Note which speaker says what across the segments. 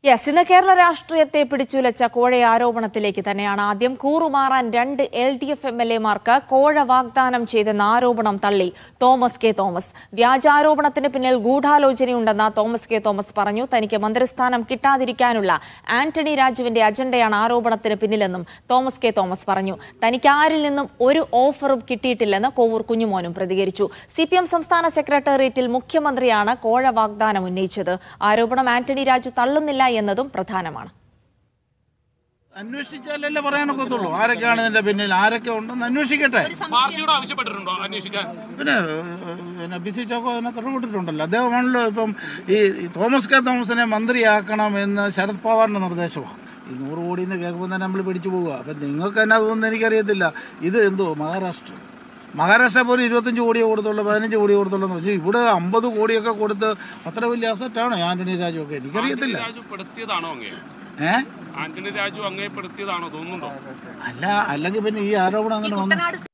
Speaker 1: yes ഇന്ന് കേരള രാഷ്ട്രീയത്തെ പിടിച്ചുലച്ച കോഴ ആരോപണത്തിലേക്ക് തന്നെയാണ് ആദ്യം കൂറുമാറാൻ രണ്ട് L D F M L എമാർക്ക് കോഴ വാഗ്ദാനം ചെയ്തെന്ന ആരോപണം തള്ളി തോമസ് കെ തോമസ് വ്യാജാരോപണത്തിന് പിന്നിൽ ഗൂഢാലോചനയുണ്ടെന്ന തോമസ് കെ തോമസ് പറഞ്ഞു തനിക്ക് മന്ത്രിസ്ഥാനം കിട്ടാതിരിക്കാനുള്ള ആന്റണി രാജുവിന്റെ അജണ്ടയാണ് ആരോപണത്തിന് പിന്നിലെന്നും തോമസ് കെ തോമസ് പറഞ്ഞു തനിക്ക് ആരിൽ നിന്നും ഒരു ഓഫറും കിട്ടിയിട്ടില്ലെന്ന് കോവൂർ കുഞ്ഞുമോനും പ്രതികരിച്ചു സി പി എം സംസ്ഥാന സെക്രട്ടേറിയറ്റിൽ മുഖ്യമന്ത്രിയാണ് കോഴ വാഗ്ദാനം ഉന്നയിച്ചത് ആരോപണം ആന്റണി രാജു തള്ളുന്നില്ല എന്നതും പ്രധാനമാണ്
Speaker 2: അന്വേഷിച്ചാലല്ലേ പറയാനൊക്കത്തുള്ളൂ ആരൊക്കെയാണ് ഇതിന്റെ പിന്നിൽ ആരൊക്കെ ഉണ്ടെന്ന് അന്വേഷിക്കട്ടെ
Speaker 3: പാർട്ടിയോട് ആവശ്യപ്പെട്ടിട്ടുണ്ടോ അന്വേഷിക്കാൻ
Speaker 2: പിന്നെ ഏഹ്, പിന്നെ ബി സി ചാക്കോ അതിനകത്ത് ഇടപെട്ടിട്ടുണ്ടല്ലോ അദ്ദേഹമാണല്ലോ ഇപ്പം ഈ ഈ തോമസ് കെ തോമസിനെ മന്ത്രിയാക്കണം എന്ന് ശരത് പവാറിന്റെ നിർദ്ദേശമാണ് ഈ നൂറ് കോടി എന്ന് കേൾക്കുമ്പോൾ തന്നെ നമ്മൾ പിടിച്ചു പോവുക അപ്പം നിങ്ങൾക്ക് തന്നെ അതൊന്നും എനിക്കറിയത്തില്ല ഇത് എന്തോ മഹാരാഷ്ട്ര മഹാരാഷ്ട്ര പോലും ഇരുപത്തഞ്ച് കോടിയെ കൊടുത്തുള്ളൂ പതിനഞ്ച് കോടി കൊടുത്തുള്ളൂ എന്ന് വെച്ചാൽ ഇവിടെ അമ്പത് കോടിയൊക്കെ കൊടുത്ത് അത്ര വലിയ അസറ്റാണോ ആന്റണി രാജു ഒക്കെ എനിക്കറിയത്തില്ല
Speaker 3: രാജു പെടുത്തിയതാണോ അങ്ങേ
Speaker 2: ഏഹ്
Speaker 3: ആന്റണി രാജു അങ്ങേ പെടുത്തിയതാണോ തോന്നുന്നുണ്ടോ
Speaker 2: അല്ല അല്ലെങ്കിൽ പിന്നെ ഈ ആരോപണം അങ്ങനെ വന്നു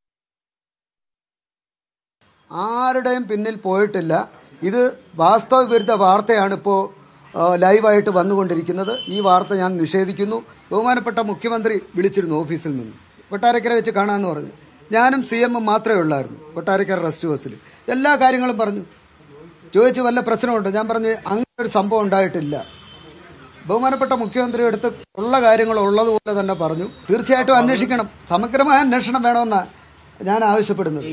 Speaker 4: ആരുടെയും പിന്നിൽ പോയിട്ടില്ല ഇത് വാസ്തവ വിരുദ്ധ വാർത്തയാണ് ഇപ്പോൾ ലൈവായിട്ട് വന്നുകൊണ്ടിരിക്കുന്നത് ഈ വാർത്ത ഞാൻ നിഷേധിക്കുന്നു ബഹുമാനപ്പെട്ട മുഖ്യമന്ത്രി വിളിച്ചിരുന്നു ഓഫീസിൽ നിന്ന് കൊട്ടാരക്കര വെച്ച് കാണാമെന്ന് പറഞ്ഞു ഞാനും സി എമ്മും മാത്രമേ ഉള്ളായിരുന്നു കൊട്ടാരക്കര റെസ്റ്റ് ഹൗസിൽ എല്ലാ കാര്യങ്ങളും പറഞ്ഞു ചോദിച്ചു വല്ല പ്രശ്നമുണ്ടോ ഞാൻ പറഞ്ഞു അങ്ങനെ ഒരു സംഭവം ഉണ്ടായിട്ടില്ല ബഹുമാനപ്പെട്ട മുഖ്യമന്ത്രി എടുത്ത് ഉള്ള കാര്യങ്ങൾ ഉള്ളതുപോലെ തന്നെ പറഞ്ഞു തീർച്ചയായിട്ടും അന്വേഷിക്കണം സമഗ്രമായ അന്വേഷണം വേണമെന്നാണ് ഞാൻ ആവശ്യപ്പെടുന്നത്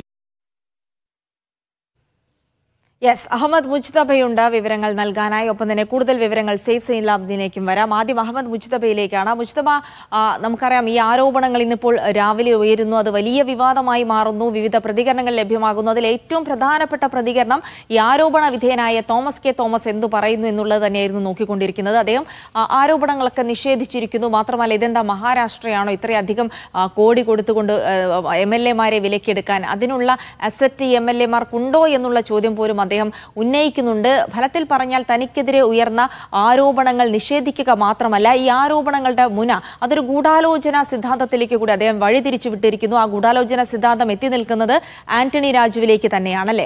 Speaker 1: യെസ് അഹമ്മദ് മുജ്തബയുണ്ട് വിവരങ്ങൾ നൽകാനായി ഒപ്പം തന്നെ കൂടുതൽ വിവരങ്ങൾ സേഫ് സൈൻലാബ്ദിനേക്കും വരാം ആദ്യം അഹമ്മദ് മുജ്തബയിലേക്കാണ് മുജ്തബ ആ, നമുക്കറിയാം ഈ ആരോപണങ്ങൾ ഇന്നിപ്പോൾ രാവിലെ ഉയരുന്നു അത് വലിയ വിവാദമായി മാറുന്നു വിവിധ പ്രതികരണങ്ങൾ ലഭ്യമാകുന്നു അതിൽ ഏറ്റവും പ്രധാനപ്പെട്ട പ്രതികരണം ഈ ആരോപണ വിധേയനായ തോമസ് കെ തോമസ് എന്തു പറയുന്നു എന്നുള്ളത് തന്നെയായിരുന്നു നോക്കിക്കൊണ്ടിരിക്കുന്നത് അദ്ദേഹം ആ, ആരോപണങ്ങളൊക്കെ നിഷേധിച്ചിരിക്കുന്നു മാത്രമല്ല ഇതെന്താ മഹാരാഷ്ട്രയാണോ ഇത്രയധികം ആ, കോടി കൊടുത്തുകൊണ്ട് എം എൽ എമാരെ വിലക്കെടുക്കാൻ അതിനുള്ള അസറ്റ് എം എൽ എമാർക്കുണ്ടോ എന്നുള്ള ചോദ്യം പോലും അദ്ദേഹം ഉന്നയിക്കുന്നുണ്ട് ഫലത്തിൽ പറഞ്ഞാൽ തനിക്കെതിരെ ഉയർന്ന ആരോപണങ്ങൾ നിഷേധിക്കുക മാത്രമല്ല ഈ ആരോപണങ്ങളുടെ മുന അതൊരു ഗൂഢാലോചന സിദ്ധാന്തത്തിലേക്ക് കൂടി അദ്ദേഹം വഴിതിരിച്ചു വിട്ടിരിക്കുന്നു ആ ഗൂഢാലോചന സിദ്ധാന്തം എത്തി നിൽക്കുന്നത് ആന്റണി രാജുവിലേക്ക് തന്നെയാണല്ലേ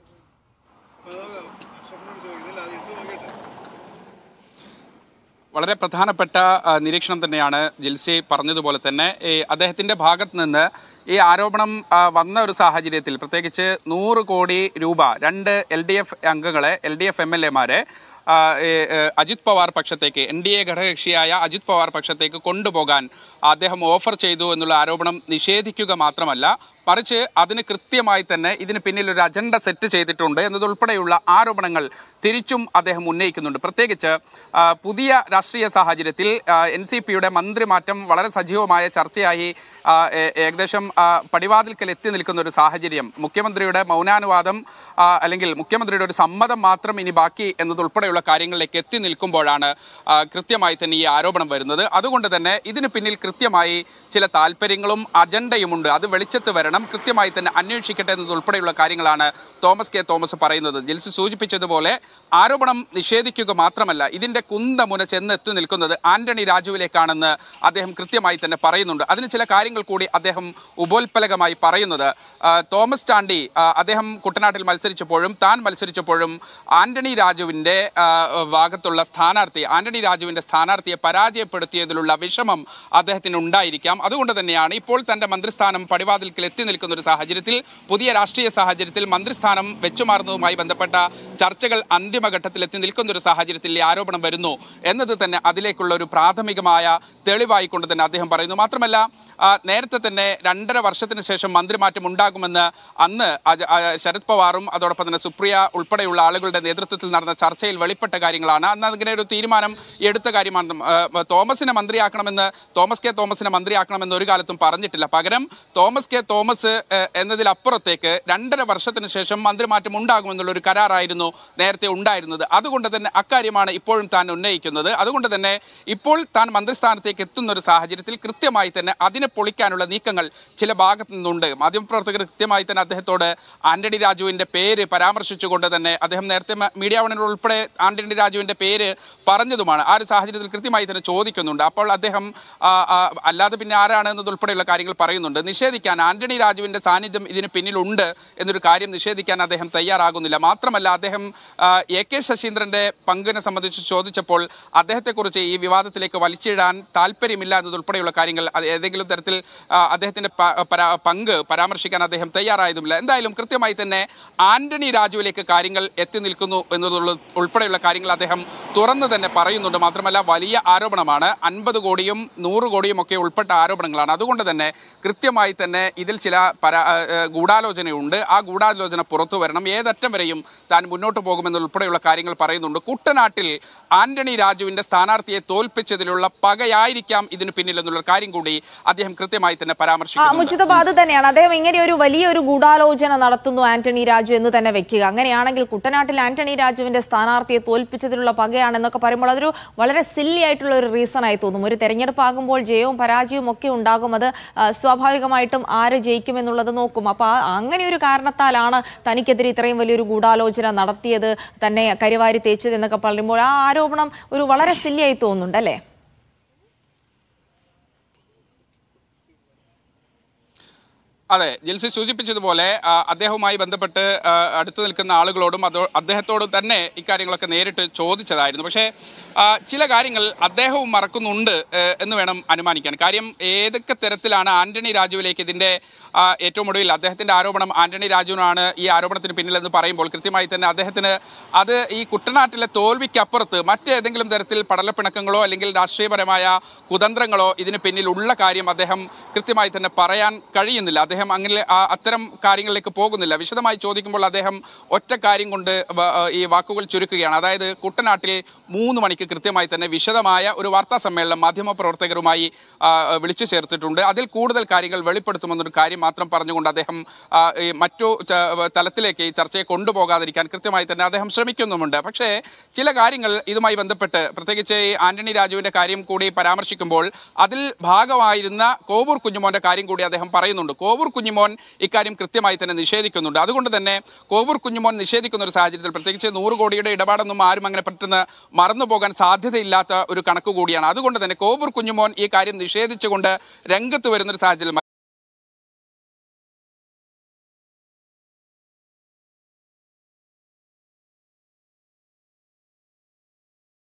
Speaker 3: വളരെ പ്രധാനപ്പെട്ട ആ, നിരീക്ഷണം തന്നെയാണ് ജിൽസി പറഞ്ഞതുപോലെ തന്നെ ഈ അദ്ദേഹത്തിന്റെ ഭാഗത്ത് നിന്ന് ഈ ആരോപണം ആ, വന്ന ഒരു സാഹചര്യത്തിൽ പ്രത്യേകിച്ച് നൂറ് കോടി രൂപ രണ്ട് എൽ ഡി എഫ് അംഗങ്ങളെ L D F M L എമാരെ അജിത് പവാർ പക്ഷത്തേക്ക് എൻ ഡി എ ഘടകകക്ഷിയായ അജിത് പവാർ പക്ഷത്തേക്ക് കൊണ്ടുപോകാൻ അദ്ദേഹം ഓഫർ ചെയ്തു എന്നുള്ള ആരോപണം നിഷേധിക്കുക മാത്രമല്ല മറിച്ച് അതിന് കൃത്യമായി തന്നെ ഇതിന് പിന്നിൽ ഒരു അജണ്ട സെറ്റ് ചെയ്തിട്ടുണ്ട് എന്നതുൾപ്പെടെയുള്ള ആരോപണങ്ങൾ തിരിച്ചും അദ്ദേഹം ഉന്നയിക്കുന്നുണ്ട് പ്രത്യേകിച്ച് ആ, പുതിയ രാഷ്ട്രീയ സാഹചര്യത്തിൽ എൻ സി പിയുടെ മന്ത്രിമാറ്റം വളരെ സജീവമായ ചർച്ചയായി ആ, ഏ- ഏകദേശം ആ, പടിവാതിൽക്കൽ എത്തി നിൽക്കുന്ന ഒരു സാഹചര്യം മുഖ്യമന്ത്രിയുടെ മൗനാനുവാദം ആ, അല്ലെങ്കിൽ മുഖ്യമന്ത്രിയുടെ ഒരു സമ്മതം മാത്രം ഇനി ബാക്കി എന്നതുൾപ്പെടെയുള്ള കാര്യങ്ങളിലേക്ക് എത്തി നിൽക്കുമ്പോഴാണ് ആ, കൃത്യമായി തന്നെ ഈ ആരോപണം വരുന്നത് അതുകൊണ്ട് തന്നെ ഇതിന് പിന്നിൽ കൃത്യമായി ചില താല്പര്യങ്ങളും അജണ്ടയുമുണ്ട് അത് വെളിച്ചത്ത് വരണം കൃത്യമായി തന്നെ അന്വേഷിക്കട്ടെ എന്നതുൾപ്പെടെയുള്ള കാര്യങ്ങളാണ് തോമസ് കെ തോമസ് പറയുന്നത് ജിൽസ് സൂചിപ്പിച്ചതുപോലെ ആരോപണം നിഷേധിക്കുക മാത്രമല്ല ഇതിന്റെ കുന്തമുന ചെന്നെത്തി നിൽക്കുന്നത് ആന്റണി രാജുവിലേക്കാണെന്ന് അദ്ദേഹം കൃത്യമായി തന്നെ പറയുന്നുണ്ട് അതിന് ചില കാര്യങ്ങൾ കൂടി അദ്ദേഹം ഉപോത്പലകമായി പറയുന്നത് ആ, തോമസ് ചാണ്ടി ആ, അദ്ദേഹം കുട്ടനാട്ടിൽ മത്സരിച്ചപ്പോഴും താൻ മത്സരിച്ചപ്പോഴും ആന്റണി രാജുവിന്റെ ആ, ഭാഗത്തുള്ള സ്ഥാനാർത്ഥി ആന്റണി രാജുവിന്റെ സ്ഥാനാർത്ഥിയെ പരാജയപ്പെടുത്തിയതിലുള്ള വിഷമം അദ്ദേഹത്തിന് ഉണ്ടായിരിക്കാം അതുകൊണ്ട് തന്നെയാണ് ഇപ്പോൾ തന്റെ മന്ത്രിസ്ഥാനം പടിവാതിൽക്കൽ എത്തി നിൽക്കുന്ന ഒരു സാഹചര്യത്തിൽ പുതിയ രാഷ്ട്രീയ സാഹചര്യത്തിൽ മന്ത്രിസ്ഥാനം വെച്ചുമാറുന്നതുമായി ബന്ധപ്പെട്ട ചർച്ചകൾ അന്തിമഘട്ടത്തിൽ എത്തി നിൽക്കുന്ന ഒരു സാഹചര്യത്തിൽ ഈ ആരോപണം വരുന്നു എന്നത് തന്നെ അതിലേക്കുള്ള ഒരു പ്രാഥമികമായ തെളിവായി കൊണ്ട് തന്നെ അദ്ദേഹം പറയുന്നു മാത്രമല്ല ആ, നേരത്തെ തന്നെ രണ്ടര വർഷത്തിന് ശേഷം മന്ത്രിമാറ്റം ഉണ്ടാകുമെന്ന് അന്ന് അജ- ആ, ശരത് പവാറും അതോടൊപ്പം തന്നെ സുപ്രിയ ഉൾപ്പെടെയുള്ള ആളുകളുടെ നേതൃത്വത്തിൽ നടന്ന ചർച്ചയിൽ വെളിപ്പെട്ട കാര്യങ്ങളാണ് അന്ന് അതിങ്ങനെ ഒരു തീരുമാനം എടുത്ത കാര്യമാണ് ആ, തോമസിനെ മന്ത്രിയാക്കണമെന്ന് തോമസ് കെ തോമസിനെ മന്ത്രിയാക്കണമെന്ന് ഒരു കാലത്തും പറഞ്ഞിട്ടില്ല പകരം തോമസ് കെ തോമസ് ആ, എന്നതിലപ്പുറത്തേക്ക് രണ്ടര വർഷത്തിന് ശേഷം മന്ത്രിമാറ്റം ഉണ്ടാകുമെന്നുള്ള ഒരു കരാറായിരുന്നു നേരത്തെ ഉണ്ടായിരുന്നത് അതുകൊണ്ട് തന്നെ അക്കാര്യമാണ് ഇപ്പോഴും താൻ ഉന്നയിക്കുന്നത് അതുകൊണ്ട് തന്നെ ഇപ്പോൾ താൻ മന്ത്രിസ്ഥാനത്തേക്ക് എത്തുന്ന ഒരു സാഹചര്യത്തിൽ കൃത്യമായി തന്നെ അതിനെ പൊളിക്കാനുള്ള നീക്കങ്ങൾ ചില ഭാഗത്തു നിന്നുണ്ട് മാധ്യമപ്രവർത്തകർ കൃത്യമായി തന്നെ അദ്ദേഹത്തോട് ആന്റണി രാജുവിന്റെ പേര് പരാമർശിച്ചുകൊണ്ട് തന്നെ അദ്ദേഹം നേരത്തെ മ- മീഡിയ വണിനോട് ഉൾപ്പെടെ ആന്റണി രാജുവിന്റെ പേര് പറഞ്ഞതുമാണ് ആ ഒരു സാഹചര്യത്തിൽ കൃത്യമായി തന്നെ ചോദിക്കുന്നുണ്ട് അപ്പോൾ അദ്ദേഹം ആ, ആ, അല്ലാതെ പിന്നെ ആരാണ് എന്നതുൾപ്പെടെയുള്ള കാര്യങ്ങൾ പറയുന്നുണ്ട് നിഷേധിക്കാൻ ആന്റണി രാജുവിന്റെ സാന്നിധ്യം ഇതിന് പിന്നിലുണ്ട് എന്നൊരു കാര്യം നിഷേധിക്കാൻ അദ്ദേഹം തയ്യാറാകുന്നില്ല മാത്രമല്ല അദ്ദേഹം ആ, എ കെ ശശീന്ദ്രന്റെ പങ്കിനെ സംബന്ധിച്ച് ചോദിച്ചപ്പോൾ അദ്ദേഹത്തെക്കുറിച്ച് ഈ വിവാദത്തിലേക്ക് വലിച്ചിടാൻ താല്പര്യമില്ല എന്നതുൾപ്പെടെയുള്ള കാര്യങ്ങൾ അത് ഏതെങ്കിലും തരത്തിൽ ആ, അദ്ദേഹത്തിന്റെ പ- പരാ- പങ്ക് പരാമർശിക്കാൻ അദ്ദേഹം തയ്യാറായതുമില്ല എന്തായാലും കൃത്യമായി തന്നെ ആന്റണി രാജുവിലേക്ക് കാര്യങ്ങൾ എത്തി നിൽക്കുന്നു എന്നതുള്ള ഉൾപ്പെടെയുള്ള കാര്യങ്ങൾ അദ്ദേഹം തുറന്നു തന്നെ പറയുന്നുണ്ട് മാത്രമല്ല വലിയ ആരോപണമാണ് അൻപത് കോടിയും നൂറ് കോടിയും ഒക്കെ ഉൾപ്പെട്ട ആരോപണങ്ങളാണ് അതുകൊണ്ട് തന്നെ കൃത്യമായി തന്നെ ഇതിൽ ചില പരാ ആ, ആ, ഗൂഢാലോചനയുണ്ട് ആ ഗൂഢാലോചന പുറത്തു വരണം ഏതറ്റം വരെയും താൻ മുന്നോട്ട് പോകുമെന്നുൾപ്പെടെയുള്ള കാര്യങ്ങൾ പറയുന്നുണ്ട് കുട്ടനാട്ടിൽ ആന്റണി രാജുവിന്റെ സ്ഥാനാർത്ഥിയെ തോൽപ്പിച്ചതിലുള്ള പകയായിരിക്കാം ഇതിന് പിന്നിൽ എന്നുള്ള കാര്യം കൂടി അദ്ദേഹം കൃത്യമായി തന്നെ
Speaker 1: ആ
Speaker 3: പരാമർശിക്കുന്നു
Speaker 1: മുജിതബ അത് തന്നെയാണ് അദ്ദേഹം ഇങ്ങനെ ഒരു വലിയൊരു ഗൂഢാലോചന നടത്തുന്നു ആന്റണി രാജു എന്ന് തന്നെ വെക്കുക അങ്ങനെയാണെങ്കിൽ കുട്ടനാട്ടിൽ ആന്റണി രാജുവിന്റെ സ്ഥാനാർത്ഥിയെ തോൽപ്പിച്ചതിലുള്ള പകയാണെന്നൊക്കെ പറയുമ്പോൾ അതൊരു വളരെ സില്ലി ആയിട്ടുള്ള ഒരു റീസൺ ആയി തോന്നും ഒരു തെരഞ്ഞെടുപ്പ് ആകുമ്പോൾ ജയവും പരാജയവും ഒക്കെ ഉണ്ടാകും അത് ആ, സ്വാഭാവികമായിട്ടും ആര് ജയിക്കുമെന്നുള്ളത് നോക്കും അപ്പൊ ആ- അങ്ങനെ ഒരു കാരണത്താലാണ് തനിക്കെതിരെ ഇത്രയും വലിയൊരു ഗൂഢാലോചന നടത്തിയത് തന്നെ കരിവാരി തേച്ചത് എന്നൊക്കെ പറയുമ്പോൾ ആ ആരോപണം ഒരു വളരെ സില്ലി ആയി തോന്നുന്നുണ്ട് അല്ലേ
Speaker 3: അതെ ജിൽസി സൂചിപ്പിച്ചതുപോലെ ആ, അദ്ദേഹവുമായി ബന്ധപ്പെട്ട് ആ, അടുത്തു നിൽക്കുന്ന ആളുകളോടും അതോ അദ്ദേഹത്തോടും തന്നെ ഇക്കാര്യങ്ങളൊക്കെ നേരിട്ട് ചോദിച്ചതായിരുന്നു പക്ഷേ ആ, ചില കാര്യങ്ങൾ അദ്ദേഹവും മറക്കുന്നുണ്ട് ഏ, എന്ന് വേണം അനുമാനിക്കാൻ കാര്യം ഏതൊക്കെ തരത്തിലാണ് ആന്റണി രാജുവിലേക്ക് ഇതിന്റെ ആ, ഏറ്റവും ഒടുവിൽ അദ്ദേഹത്തിന്റെ ആരോപണം ആന്റണി രാജുവിനാണ് ഈ ആരോപണത്തിന് പിന്നിലെന്ന് പറയുമ്പോൾ കൃത്യമായി തന്നെ അദ്ദേഹത്തിന് അത് ഈ കുട്ടനാട്ടിലെ തോൽവിക്കപ്പുറത്ത് മറ്റേതെങ്കിലും തരത്തിൽ പടലപ്പിണക്കങ്ങളോ അല്ലെങ്കിൽ രാഷ്ട്രീയപരമായ കുതന്ത്രങ്ങളോ ഇതിന് പിന്നിലുള്ള കാര്യം അദ്ദേഹം കൃത്യമായി തന്നെ പറയാൻ കഴിയുന്നില്ല അദ്ദേഹം അങ്ങനെ ആ അത്തരം കാര്യങ്ങളിലേക്ക് പോകുന്നില്ല വിശദമായി ചോദിക്കുമ്പോൾ അദ്ദേഹം ഒറ്റ കാര്യം കൊണ്ട് വ- ആ, ഈ വാക്കുകൾ ചുരുക്കുകയാണ് അതായത് കുട്ടനാട്ടിൽ മൂന്ന് മണിക്ക് കൃത്യമായി തന്നെ വിശദമായ ഒരു വാർത്താ സമ്മേളനം മാധ്യമപ്രവർത്തകരുമായി ആ, വിളിച്ചു ചേർത്തിട്ടുണ്ട് അതിൽ കൂടുതൽ കാര്യങ്ങൾ വെളിപ്പെടുത്തുമെന്നൊരു കാര്യം മാത്രം പറഞ്ഞുകൊണ്ട് അദ്ദേഹം ആ, ഈ മറ്റു ച- തലത്തിലേക്ക് ഈ ചർച്ചയെ കൊണ്ടുപോകാതിരിക്കാൻ കൃത്യമായി തന്നെ അദ്ദേഹം ശ്രമിക്കുന്നുമുണ്ട് പക്ഷേ ചില കാര്യങ്ങൾ ഇതുമായി ബന്ധപ്പെട്ട് പ്രത്യേകിച്ച് ഈ ആന്റണി രാജുവിന്റെ കാര്യം കൂടി പരാമർശിക്കുമ്പോൾ അതിൽ ഭാഗമായിരുന്ന കോവൂർ കുഞ്ഞുമോന്റെ കാര്യം കൂടി അദ്ദേഹം പറയുന്നുണ്ട് കോവൂർ കുഞ്ഞുമോൻ ഇക്കാര്യം കൃത്യമായി തന്നെ നിഷേധിക്കുന്നുണ്ട് അതുകൊണ്ട് തന്നെ കോവൂർ കുഞ്ഞുമോൻ നിഷേധിക്കുന്ന ഒരു സാഹചര്യത്തിൽ പ്രത്യേകിച്ച് നൂറ് കോടിയുടെ ഇടപാടൊന്നും ആരും അങ്ങനെ പെട്ടെന്ന് മറന്നു പോകാൻ സാധ്യതയില്ലാത്ത ഒരു കണക്ക് കൂടിയാണ് അതുകൊണ്ട് തന്നെ കോവൂർ കുഞ്ഞുമോൻ ഈ കാര്യം നിഷേധിച്ചുകൊണ്ട് രംഗത്ത് വരുന്ന ഒരു സാഹചര്യം